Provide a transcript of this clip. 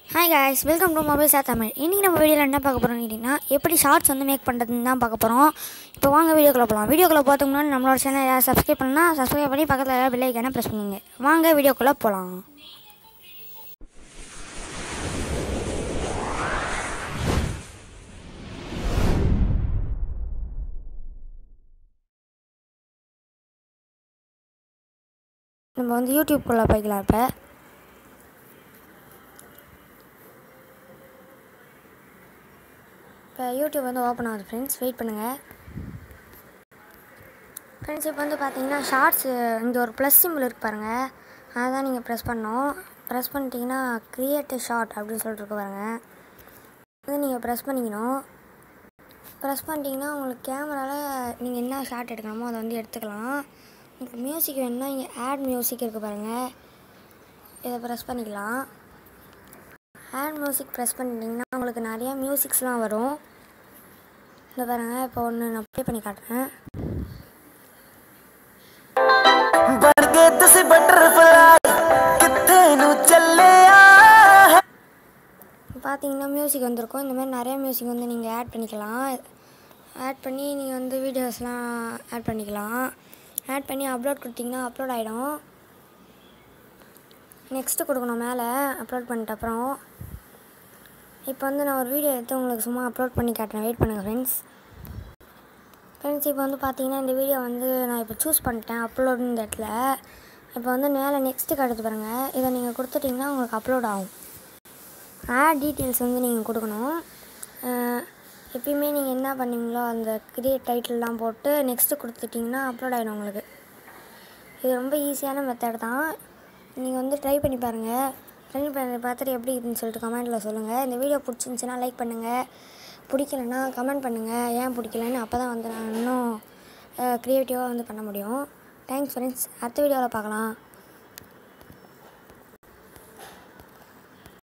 hi guys welcome to mobile sir Tamil இன்றைக்கி நம்ம வீடியோவில் என்ன பார்க்க போகிறோம்னு கேட்டிங்கன்னா எப்படி ஷார்ட்ஸ் வந்து மேக் பண்ணுறதுன்னு தான் பார்க்க போகிறோம் இப்போ வாங்க வீடியோக்குள்ளே போகலாம் வீடியோக்குள்ளே போகிறதுக்கு முன்னாடி நம்மளோட சேனல் யாராவது சப்ஸ்கிரைப் பண்ணால் சப்ஸ்கிரைப் பண்ணி பக்கத்தில் பெல் ஐக்கான ப்ரெஸ் பண்ணுங்க வாங்க வீடியோக்குள்ளே போகலாம் நம்ம வந்து யூடியூப்குள்ளே போய்க்கலாம் இப்போ இப்போ யூடியூப் வந்து ஓப்பன் ஆகுது ஃப்ரெண்ட்ஸ் வெயிட் பண்ணுங்கள் ஃப்ரெண்ட்ஸ் இப்போ வந்து பார்த்தீங்கன்னா ஷார்ட்ஸு இங்கே ஒரு ப்ளஸ் சிம்பிள் இருக்கு பாருங்கள் அதை தான் நீங்கள் ப்ரெஸ் பண்ணணும் ப்ரெஸ் பண்ணிட்டீங்கன்னா க்ரியேட் ஷார்ட் அப்படின்னு சொல்லிட்டு இருக்கு பாருங்க வந்து நீங்கள் ப்ரெஸ் பண்ணிக்கணும் ப்ரெஸ் பண்ணிட்டீங்கன்னா உங்களுக்கு கேமராவில் நீங்கள் என்ன ஷார்ட் எடுக்கணுமோ அதை வந்து எடுத்துக்கலாம் உங்களுக்கு மியூசிக் வேணும்னா இங்கே ஆட் மியூசிக் இருக்குது பாருங்கள் இதை ப்ரெஸ் பண்ணிக்கலாம் ஆட் மியூசிக் ப்ரெஸ் பண்ணிட்டீங்கன்னா உங்களுக்கு நிறையா மியூசிக்ஸ்லாம் வரும் இந்த பாருங்கள் இப்போ ஒன்று நான் ப்ளே பண்ணி காட்டுறேன் ਬਣ ਗਏ ਤੁਸੀਂ ਬਟਰਫਲਾਈ ਕਿੱਥੇ ਨੂੰ ਚੱਲਿਆ இப்போ பார்த்தீங்கன்னா மியூசிக் வந்திருக்கும் இந்த மாதிரி நிறைய மியூசிக் வந்து நீங்கள் ஆட் பண்ணிக்கலாம் ஆட் பண்ணி நீங்கள் வந்து வீடியோஸ்லாம் ஆட் பண்ணிக்கலாம் ஆட் பண்ணி அப்லோட் கொடுத்தீங்கன்னா அப்லோட் ஆகிடும் நெக்ஸ்ட்டு கொடுக்கணும் மேலே அப்லோட் பண்ணிட்ட அப்புறம் இப்போ வந்து நான் ஒரு வீடியோ எடுத்து உங்களுக்கு சும்மா அப்லோட் பண்ணி காட்டுறேன் வெயிட் பண்ணுங்கள் ஃப்ரெண்ட்ஸ் ஃப்ரெண்ட்ஸ் இப்போ வந்து பார்த்தீங்கன்னா இந்த வீடியோ வந்து நான் இப்போ சூஸ் பண்ணிட்டேன் அப்லோட் இந்த இடத்துல இப்போ வந்து மேலே நெக்ஸ்ட்டு காட்டுது பாருங்கள் இதை நீங்கள் கொடுத்துட்டிங்கன்னா உங்களுக்கு அப்லோட் ஆகும் ஆட் டீட்டெயில்ஸ் வந்து நீங்கள் கொடுக்கணும் அஹ் எப்பயுமே நீங்கள் என்ன பண்ணீங்களோ அந்த கிரியேட் டைட்டில்லாம் போட்டு நெக்ஸ்ட்டு கொடுத்துட்டிங்கன்னா அப்லோட் ஆகிடும் உங்களுக்கு இது ரொம்ப ஈஸியான மெத்தட் தான் நீங்கள் வந்து ட்ரை பண்ணி பாருங்கள் ட்ரை பண்ணி பார்த்துட்டு எப்படி இருக்குன்னு சொல்லிட்டு கமெண்ட்டில் சொல்லுங்கள் இந்த வீடியோ பிடிச்சிருந்துச்சின்னா லைக் பண்ணுங்கள் பிடிக்கலன்னா கமெண்ட் பண்ணுங்கள் ஏன் பிடிக்கலன்னு அப்போ தான் வந்து நான் இன்னும் க்ரியேட்டிவாக வந்து பண்ண முடியும் தேங்க்ஸ் ஃப்ரெண்ட்ஸ் அடுத்த வீடியோவில் பார்க்கலாம்